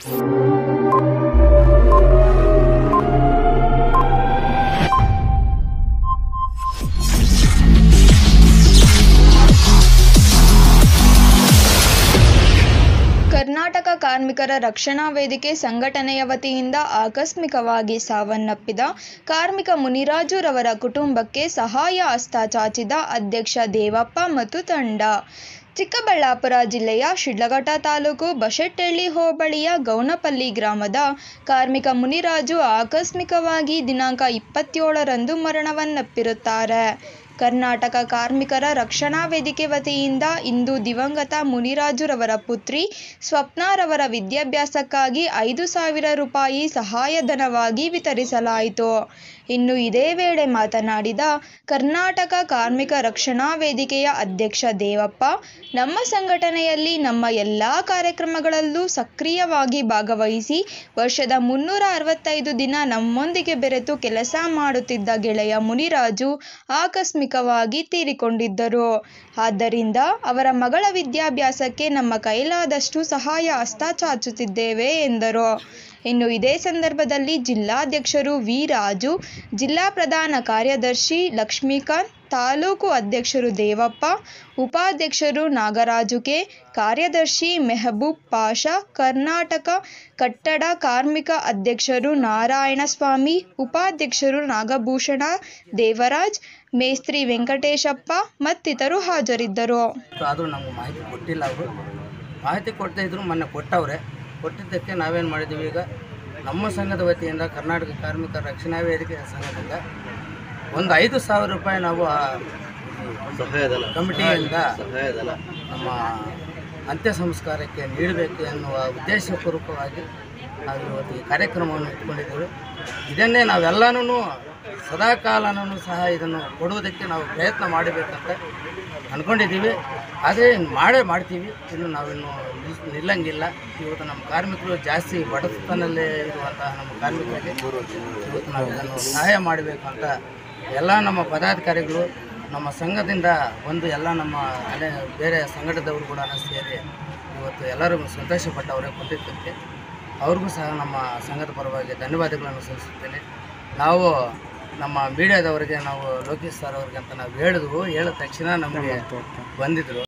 ಕರ್ನಾಟಕ ಕಾರ್ಮಿಕರ ರಕ್ಷಣಾ ವೇದಿಕೆ ಸಂಘಟನೆಯ ವತಿಯಿಂದ ಆಕಸ್ಮಿಕವಾಗಿ ಸಾವನ್ನಪ್ಪಿದ ಕಾರ್ಮಿಕ ಮುನಿರಾಜುರವರ ಕುಟುಂಬಕ್ಕೆ ಸಹಾಯ ಹಸ್ತ ಚಾಚಿದ ಅಧ್ಯಕ್ಷ ದೇವಪ್ಪ ಮತ್ತು ತಂಡ ಚಿಕ್ಕಬಳ್ಳಾಪುರ ಜಿಲ್ಲೆಯ ಶಿಡ್ಲಘಟ್ಟ ತಾಲೂಕು ಬಶೆಟ್ಟಹಳ್ಳಿ ಹೋಬಳಿಯ ಗೌನಪಲ್ಲಿ ಗ್ರಾಮದ ಕಾರ್ಮಿಕ ಮುನಿರಾಜು ಆಕಸ್ಮಿಕವಾಗಿ ದಿನಾಂಕ ಇಪ್ಪತ್ತೇಳರಂದು ಮರಣವನ್ನಪ್ಪಿರುತ್ತಾರೆ ಕರ್ನಾಟಕ ಕಾರ್ಮಿಕರ ರಕ್ಷಣಾ ವೇದಿಕೆ ವತಿಯಿಂದ ಇಂದು ದಿವಂಗತ ಮುನಿರಾಜುರವರ ಪುತ್ರಿ ಸ್ವಪ್ನಾರವರ ವಿದ್ಯಾಭ್ಯಾಸಕ್ಕಾಗಿ ಐದು ಸಾವಿರ ರೂಪಾಯಿ ಸಹಾಯಧನವಾಗಿ ವಿತರಿಸಲಾಯಿತು ಇನ್ನು ಇದೇ ವೇಳೆ ಮಾತನಾಡಿದ ಕರ್ನಾಟಕ ಕಾರ್ಮಿಕ ರಕ್ಷಣಾ ವೇದಿಕೆಯ ಅಧ್ಯಕ್ಷ ದೇವಪ್ಪ ನಮ್ಮ ಸಂಘಟನೆಯಲ್ಲಿ ನಮ್ಮ ಎಲ್ಲ ಕಾರ್ಯಕ್ರಮಗಳಲ್ಲೂ ಸಕ್ರಿಯವಾಗಿ ಭಾಗವಹಿಸಿ ವರ್ಷದ ಮುನ್ನೂರ ಅರವತ್ತೈದು ದಿನ ನಮ್ಮೊಂದಿಗೆ ಬೆರೆತು ಕೆಲಸ ಮಾಡುತ್ತಿದ್ದ ಗೆಳೆಯ ಮುನಿರಾಜು ಆಕಸ್ಮಿಕವಾಗಿ ತೀರಿಕೊಂಡಿದ್ದರು ಆದ್ದರಿಂದ ಅವರ ಮಗಳ ವಿದ್ಯಾಭ್ಯಾಸಕ್ಕೆ ನಮ್ಮ ಕೈಲಾದಷ್ಟು ಸಹಾಯ ಹಸ್ತ ಚಾಚುತ್ತಿದ್ದೇವೆ ಎಂದರು ಇನ್ನು ಇದೇ ಸಂದರ್ಭದಲ್ಲಿ ಜಿಲ್ಲಾಧ್ಯಕ್ಷರು ವಿ ರಾಜು ಜಿಲ್ಲಾ ಪ್ರಧಾನ ಕಾರ್ಯದರ್ಶಿ ಲಕ್ಷ್ಮೀಕಾಂತ್ ತಾಲೂಕು ಅಧ್ಯಕ್ಷರು ದೇವಪ್ಪ ಉಪಾಧ್ಯಕ್ಷರು ನಾಗರಾಜು ಕೆ ಕಾರ್ಯದರ್ಶಿ ಮೆಹಬೂಬ್ ಪಾಷಾ ಕರ್ನಾಟಕ ಕಟ್ಟಡ ಕಾರ್ಮಿಕ ಅಧ್ಯಕ್ಷರು ನಾರಾಯಣಸ್ವಾಮಿ ಉಪಾಧ್ಯಕ್ಷರು ನಾಗಭೂಷಣ ದೇವರಾಜ್ ಮೇಸ್ತ್ರಿ ವೆಂಕಟೇಶಪ್ಪ ಮತ್ತಿತರರು ಹಾಜರಿದ್ದರು ಆದರೂ ನಮ್ಗೆ ಮಾಹಿತಿ ಕೊಟ್ಟಿಲ್ಲ ಅವರು ಮಾಹಿತಿ ಕೊಡ್ತಾ ಇದ್ರು ಮೊನ್ನೆ ಕೊಟ್ಟವ್ರೆ ಕೊಟ್ಟಿದ್ದಕ್ಕೆ ನಾವೇನು ಮಾಡಿದ್ದೀವಿ ಈಗ ನಮ್ಮ ಸಂಘದ ವತಿಯಿಂದ ಕರ್ನಾಟಕ ಕಾರ್ಮಿಕ ರಕ್ಷಣಾ ವೇದಿಕೆ ಸಂಘದಿಂದ ಒಂದು ಐದು ಸಾವಿರ ರೂಪಾಯಿ ನಾವು ಆ ಕಮಿಟಿಯಿಂದ ನಮ್ಮ ಅಂತ್ಯ ಸಂಸ್ಕಾರಕ್ಕೆ ನೀಡಬೇಕು ಎನ್ನುವ ಉದ್ದೇಶಪೂರ್ವಕವಾಗಿ ನಾವು ಇವತ್ತು ಈ ಕಾರ್ಯಕ್ರಮವನ್ನು ಇಟ್ಕೊಂಡಿದ್ದೇವೆ ಇದನ್ನೇ ನಾವೆಲ್ಲನೂ ಸದಾಕಾಲನೂ ಸಹ ಇದನ್ನು ಕೊಡುವುದಕ್ಕೆ ನಾವು ಪ್ರಯತ್ನ ಮಾಡಬೇಕಂತ ಅಂದ್ಕೊಂಡಿದ್ದೀವಿ ಆದರೆ ಇನ್ನು ಮಾಡೇ ಮಾಡ್ತೀವಿ ಇನ್ನು ನಾವಿನ್ನು ನಿಲ್ ನಿಲ್ಲಂಗಿಲ್ಲ ಇವತ್ತು ನಮ್ಮ ಕಾರ್ಮಿಕರು ಜಾಸ್ತಿ ಬಡತನಲ್ಲೇ ಇರುವಂತಹ ನಮ್ಮ ಕಾರ್ಮಿಕರಿಗೆ ಇವತ್ತು ನಾವು ಇದನ್ನು ಸಹಾಯ ಮಾಡಬೇಕು ಅಂತ ಎಲ್ಲ ನಮ್ಮ ಪದಾಧಿಕಾರಿಗಳು ನಮ್ಮ ಸಂಘದಿಂದ ಒಂದು ಎಲ್ಲ ನಮ್ಮ ಅಲೆ ಬೇರೆ ಸಂಘಟದವರು ಕೂಡ ಸೇರಿ ಇವತ್ತು ಎಲ್ಲರೂ ಸಂತೋಷಪಟ್ಟವರೇ ಕೊಟ್ಟಿದ್ದಕ್ಕೆ ಅವ್ರಿಗೂ ಸಹ ನಮ್ಮ ಸಂಘದ ಪರವಾಗಿ ಧನ್ಯವಾದಗಳನ್ನು ಸಲ್ಲಿಸುತ್ತೇನೆ ನಾವು ನಮ್ಮ ಮೀಡಿಯಾದವರಿಗೆ ನಾವು ಲೋಕೇಶ್ ಸರ್ ಅವ್ರಿಗೆ ಅಂತ ನಾವು ಹೇಳಿದ್ವು ಹೇಳಿದ ತಕ್ಷಣ ನಮಗೆ ಬಂದಿದ್ದರು